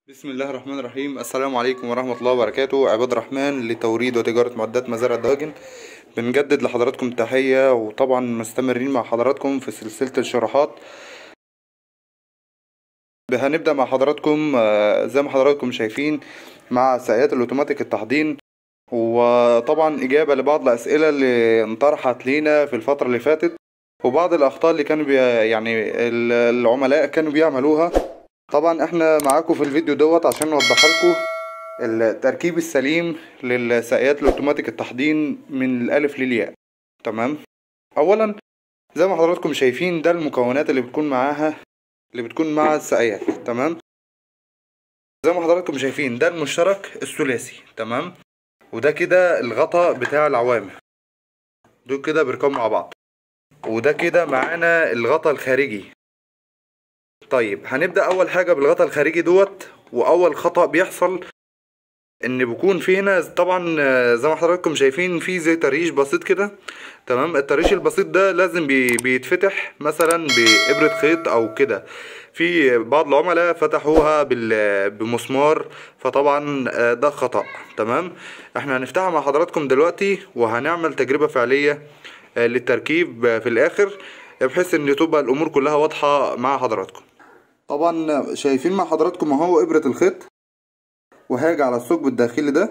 بسم الله الرحمن الرحيم السلام عليكم ورحمة الله وبركاته عباد الرحمن لتوريد وتجارة معدات مزارع الدواجن بنجدد لحضراتكم تحية وطبعا مستمرين مع حضراتكم في سلسلة الشروحات هنبدأ مع حضراتكم آه، زي ما حضراتكم شايفين مع ساقيات الأوتوماتيك التحضين وطبعا إجابة لبعض الأسئلة اللي انطرحت لينا في الفترة اللي فاتت وبعض الأخطاء اللي كانوا بي يعني ال- العملاء كانوا بيعملوها طبعا احنا معاكم في الفيديو دوت عشان نوضح لكم التركيب السليم للساقيات الاوتوماتيك التحضين من الالف للياء تمام اولا زي ما حضراتكم شايفين ده المكونات اللي بتكون معاها اللي بتكون مع الساقيات تمام زي ما حضراتكم شايفين ده المشترك الثلاثي تمام وده كده الغطا بتاع العوامل دول كده بيركبوا مع بعض وده كده معانا الغطا الخارجي طيب هنبدأ أول حاجة بالغطا الخارجي دوت وأول خطأ بيحصل إن بيكون في هنا طبعا آه، زي ما حضراتكم شايفين في زي تريش بسيط كده تمام التريش البسيط ده لازم بي بيتفتح مثلا بإبرة خيط أو كده في بعض العملاء فتحوها بال- بمسمار فطبعا آه، ده خطأ تمام احنا هنفتحها مع حضراتكم دلوقتي وهنعمل تجربة فعلية آه، للتركيب آه، في الآخر بحيث ان تبقى الامور كلها واضحة مع حضراتكم طبعا شايفين مع حضراتكم اهو ابرة الخيط وهاجي على الثقب الداخلي ده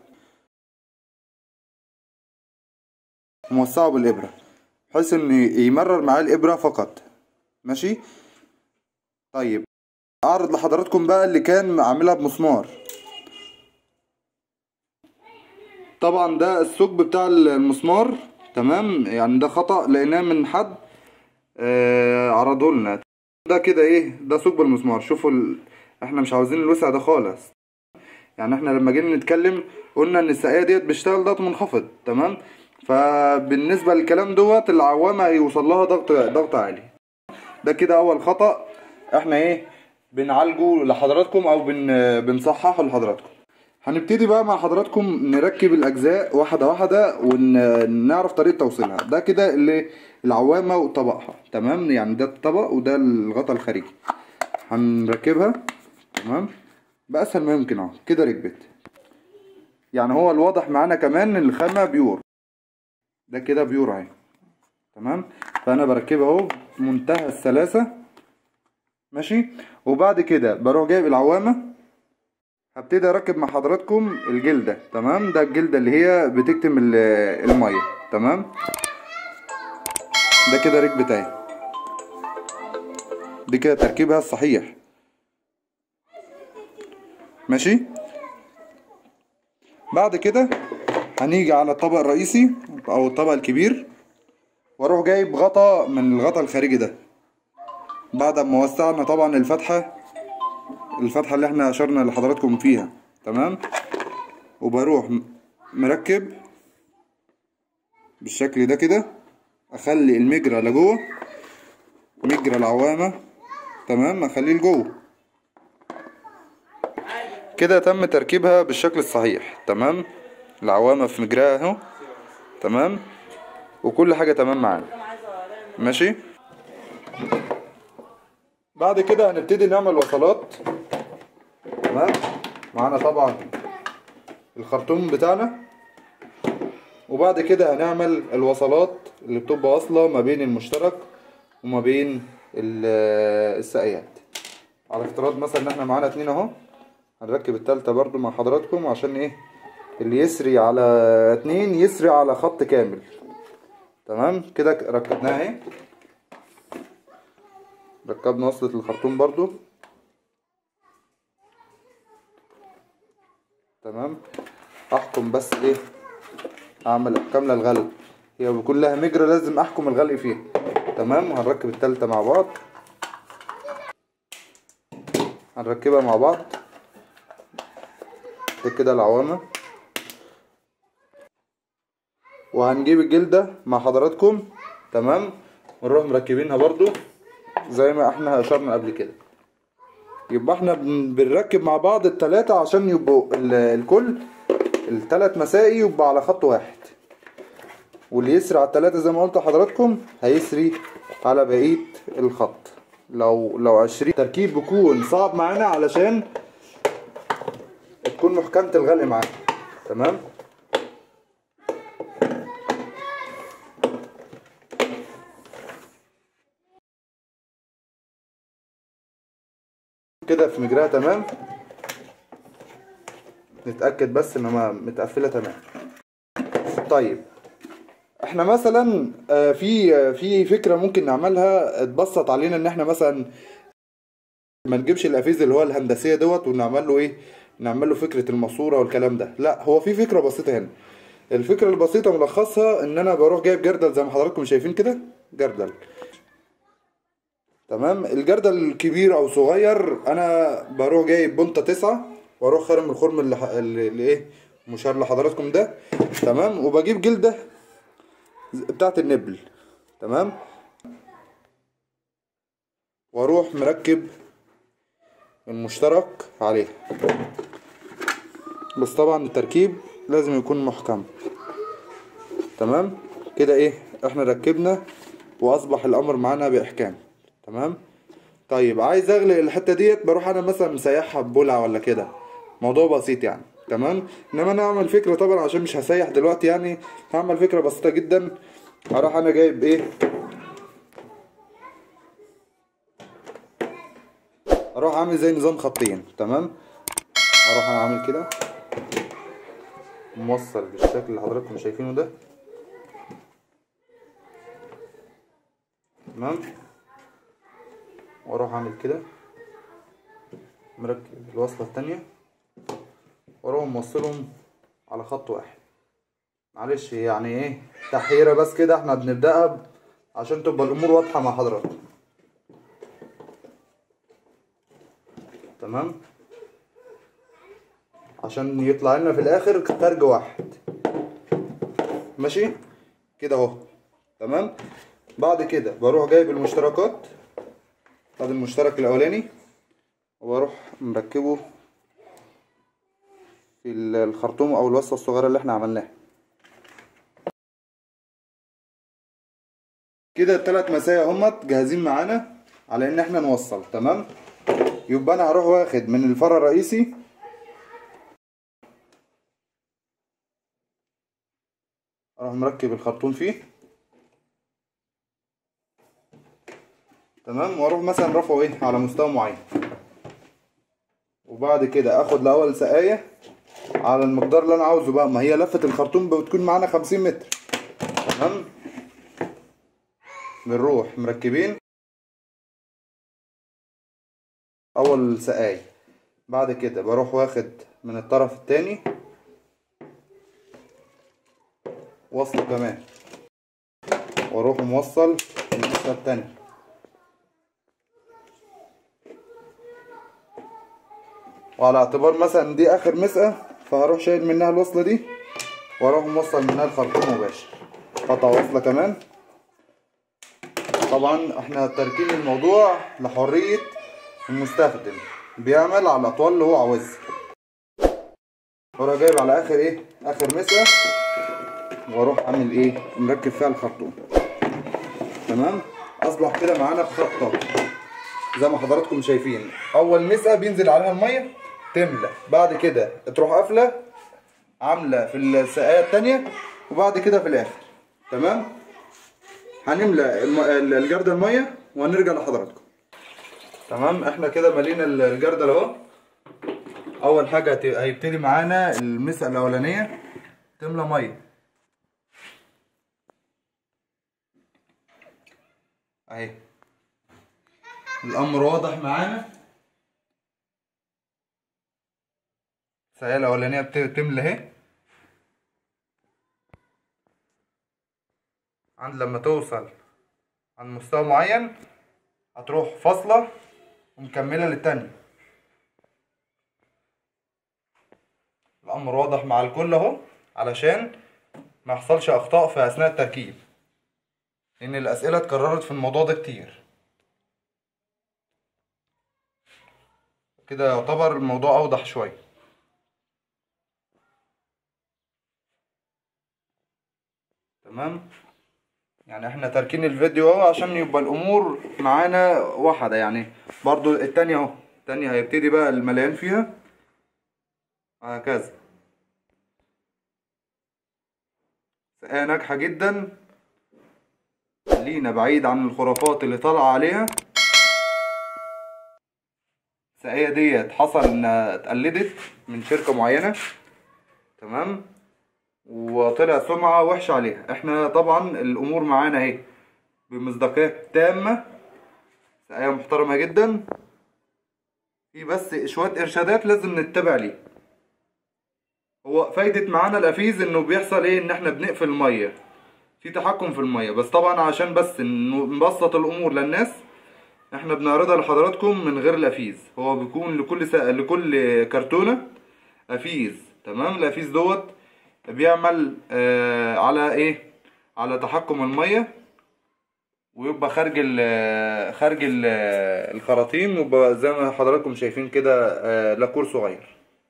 موسعه بالابرة بحيث ان يمرر معاه الابرة فقط ماشي طيب اعرض لحضراتكم بقى اللي كان عاملها بمسمار طبعا ده الثقب بتاع المسمار تمام يعني ده خطأ لقيناه من حد آه عرضه لنا ده كده ايه ده ثقب المسمار شوفوا ال... احنا مش عاوزين الوسع ده خالص يعني احنا لما جينا نتكلم قلنا ان السقايه ديت بيشتغل ضغط منخفض تمام فبالنسبه للكلام دوت العوامه هيوصل لها ضغط ضغط عالي ده كده اول خطأ احنا ايه بنعالجه لحضراتكم او بن بنصححه لحضراتكم هنبتدي بقى مع حضراتكم نركب الاجزاء واحده واحده ونعرف طريقه توصيلها ده كده اللي العوامه وطبقها تمام يعني ده الطبق وده الغطا الخارجي هنركبها تمام باسهل ما يمكن اهو كده ركبت يعني هو الواضح معانا كمان ان الخامه بيور ده كده بيور اهي تمام فانا بركبها اهو بمنتهى السلاسه ماشي وبعد كده بروح جايب العوامه هبتدي اركب مع حضراتكم الجلده تمام ده الجلده اللي هي بتكتم ال- الميه تمام ده كده ركبت اهي دي كده تركيبها الصحيح ماشي بعد كده هنيجي على الطبق الرئيسي او الطبق الكبير واروح جايب غطا من الغطا الخارجي ده بعد ما وسعنا طبعا الفتحه الفتحه اللي احنا اشرنا لحضراتكم فيها تمام وبروح م- مركب بالشكل ده كده اخلي المجرى لجوه مجرى العوامه تمام اخليه لجوه كده تم تركيبها بالشكل الصحيح تمام العوامه في مجراها اهو تمام وكل حاجه تمام معانا ماشي بعد كده هنبتدي نعمل وصلات تمام معانا طبعا الخرطوم بتاعنا وبعد كده هنعمل الوصلات اللي بتبقى واصلة ما بين المشترك وما بين ال- الساقيات على افتراض مثلا ان احنا معانا اتنين اهو هنركب التالتة برضو مع حضراتكم عشان ايه اللي يسري على اتنين يسري على خط كامل تمام كده ركبناها اهي ركبنا وصلة الخرطوم برضو تمام احكم بس ايه اعمل كاملة الغلق هي بيكون لها مجرى لازم احكم الغلق فيها تمام وهنركب التالتة مع بعض هنركبها مع بعض دي كده العوامة وهنجيب الجلدة مع حضراتكم تمام ونروح مركبينها برضو زي ما احنا اشرنا قبل كده يبقى احنا بن- بنركب مع بعض التلاتة عشان يبقوا ال- الكل التلات مسائي يبقى على خط واحد واللي يسري على التلاتة زي ما قلت لحضراتكم هيسري على بقية الخط لو لو عشرين تركيب بيكون صعب معانا علشان تكون محكمة الغلق معاك تمام كده في مجراها تمام نتأكد بس انها متقفلة تمام طيب احنا مثلا آه، في آه، في فكرة ممكن نعملها تبسط علينا ان احنا مثلا ما نجيبش الافيز اللي هو الهندسية دوت ونعمل له ايه نعمل له فكرة الماسورة والكلام ده لا هو في فكرة بسيطة هنا الفكرة البسيطة ملخصها ان انا بروح جايب جردل زي ما حضراتكم شايفين كده جردل تمام الجردل الكبير او صغير انا بروح جايب بنطة تسعة واروح خارم الخرم اللي, ح- اللي اللي ايه مشار لحضراتكم ده تمام وبجيب جلدة بتاعت النبل تمام واروح مركب المشترك عليها بس طبعا التركيب لازم يكون محكم تمام كده ايه احنا ركبنا واصبح الامر معانا باحكام تمام طيب عايز اغلق الحته ديت بروح انا مثلا مسيحها ببلعه ولا كده موضوع بسيط يعني تمام انما انا اعمل فكره طبعا عشان مش هسيح دلوقتي يعني هعمل فكره بسيطه جدا هروح انا جايب ايه اروح عامل زي نظام خطين تمام اروح انا عامل كده موصل بالشكل اللي حضراتكم شايفينه ده تمام واروح اعمل كده مركب الوصلة التانية واروح موصلهم على خط واحد معلش يعني ايه تحيرة بس كده احنا بنبدأها ب- عشان تبقى الامور واضحة مع حضراتكم تمام عشان يطلع لنا في الاخر ترج واحد ماشي كده اهو تمام بعد كده بروح جايب المشتركات خد المشترك الاولاني وبروح مركبه في ال- الخرطوم او الوصله الصغيره اللي احنا عملناها كده التلات مسايا همت جاهزين معانا على ان احنا نوصل تمام يبقى انا هروح واخد من الفرع الرئيسي اروح مركب الخرطوم فيه تمام واروح مثلا رافعه ايه على مستوى معين وبعد كده اخد الاول سقايه على المقدار اللي انا عاوزه بقى ما هي لفه الخرطوم بتكون معانا 50 متر تمام بنروح مركبين اول سقايه بعد كده بروح واخد من الطرف التاني وصله كمان واروح موصل النسخه التانيه وعلى اعتبار مثلا دي اخر مسقه فهروح شايل منها الوصله دي واروح موصل منها الخرطوم مباشر قطع وصله كمان طبعا احنا تاركين الموضوع لحريه المستخدم بيعمل على الاطوال اللي هو عاوزها واروح جايب على اخر ايه اخر مسقه واروح عامل ايه مركب فيها الخرطوم تمام اصبح كده معانا خطه زي ما حضراتكم شايفين اول مسقه بينزل عليها الميه تملى بعد كده تروح قافله عامله في السقايه التانية وبعد كده في الاخر تمام هنملى الم- ال- الجردل الميه وهنرجع لحضراتكم تمام احنا كده ملينا ال- الجردل اهو اول حاجه هت- هيبتدي معانا المسقه الاولانيه تملى ميه اهي الامر واضح معانا السقايه الاولانيه بت- تملى اهي عند لما توصل عند مستوى معين هتروح فاصلة ومكملة للتانية الأمر واضح مع الكل أهو علشان ما يحصلش أخطاء في أثناء التركيب لأن الأسئلة اتكررت في الموضوع ده كتير كده يعتبر الموضوع أوضح شوية تمام يعني احنا تاركين الفيديو اهو عشان يبقى الامور معانا واحدة يعني برضو التانية اهو التانية هيبتدي بقى المليان فيها وهكذا سقاية ناجحة جدا خلينا بعيد عن الخرافات اللي طالعة عليها السقاية ديت حصل انها اتقلدت من شركة معينة تمام وطلع سمعة وحشة عليها احنا طبعا الامور معانا اهي بمصداقية تامة سقاية محترمة جدا في بس شوية ارشادات لازم نتبع ليه هو فايدة معانا الافيز انه بيحصل ايه ان احنا بنقفل المية في تحكم في المية بس طبعا عشان بس انه نبسط الامور للناس احنا بنعرضها لحضراتكم من غير الافيز هو بيكون لكل سا... لكل كرتونة افيز تمام الافيز دوت بيعمل آه على ايه على تحكم المية ويبقى خارج ال خارج ال الخراطيم ويبقى زي ما حضراتكم شايفين كده آه لاكور صغير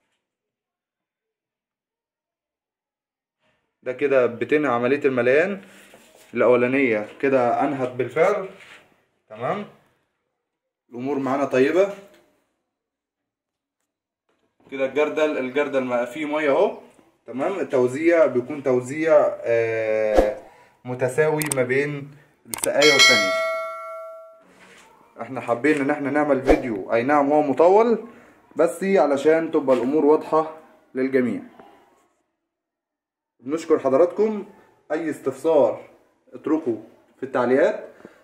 ده كده بتنهي عملية المليان الأولانية كده أنهت بالفعل تمام الأمور معانا طيبة كده الجردل الجردل ما فيه مية أهو تمام التوزيع بيكون توزيع آه متساوي ما بين السقاية والتانية احنا حابين ان احنا نعمل فيديو اي نعم هو مطول بس علشان تبقى الامور واضحة للجميع بنشكر حضراتكم اي استفسار اتركوا في التعليقات